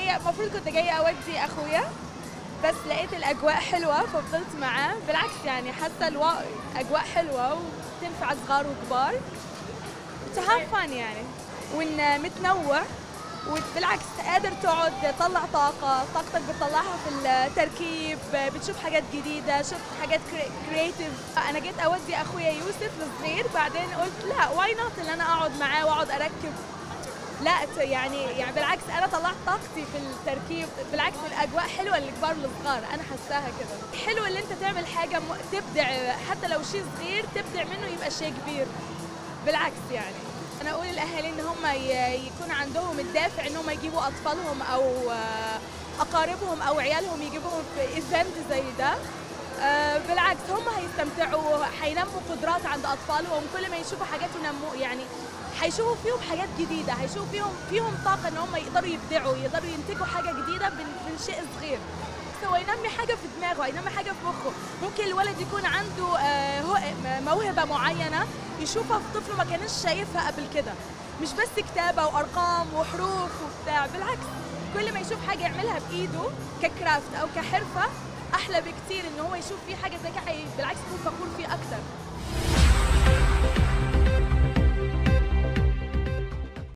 جايه المفروض كنت جايه اودي اخويا بس لقيت الاجواء حلوه ففضلت معاه بالعكس يعني حاسه الوا... اجواء حلوه وتنفع صغار وكبار to have fun يعني وان متنوع وبالعكس قادر تقعد تطلع طاقة طاقتك بتطلعها في التركيب بتشوف حاجات جديدة شفت حاجات كرييتيف أنا جيت أودي أخويا يوسف الصغير بعدين قلت لا واي نوت إن أنا أقعد معاه وأقعد أركب لا ت- يعني يعني بالعكس انا طلعت طاقتي في التركيب بالعكس الاجواء حلوه للكبار والصغار انا حساها كده حلو ان انت تعمل حاجه م- تبدع حتى لو شيء صغير تبدع منه يبقى شيء كبير بالعكس يعني انا اقول للاهالي ان هم ي- يكون عندهم الدافع ان هم يجيبوا اطفالهم او آه، اقاربهم او عيالهم يجيبوهم في ايفنت زي ده آه، بالعكس هم هيستمتعوا هينموا قدرات عند اطفالهم كل ما يشوفوا حاجات ينموا يعني هيشوفوا فيهم حاجات جديده هيشوفوا فيهم فيهم طاقه ان هم يقدروا يبدعوا يقدروا ينتجوا حاجه جديده من من شيء صغير بس هو ينمي حاجه في دماغه ينمي حاجه في مخه ممكن الولد يكون عنده آه، هو موهبه معينه يشوفها في طفل ما كانش شايفها قبل كده مش بس كتابه وارقام وحروف وبتاع بالعكس كل ما يشوف حاجه يعملها بايده ككرافت او كحرفه احلى بكتير ان هو يشوف فيه حاجه زي كده حي- بالعكس يكون فخور فيه اكتر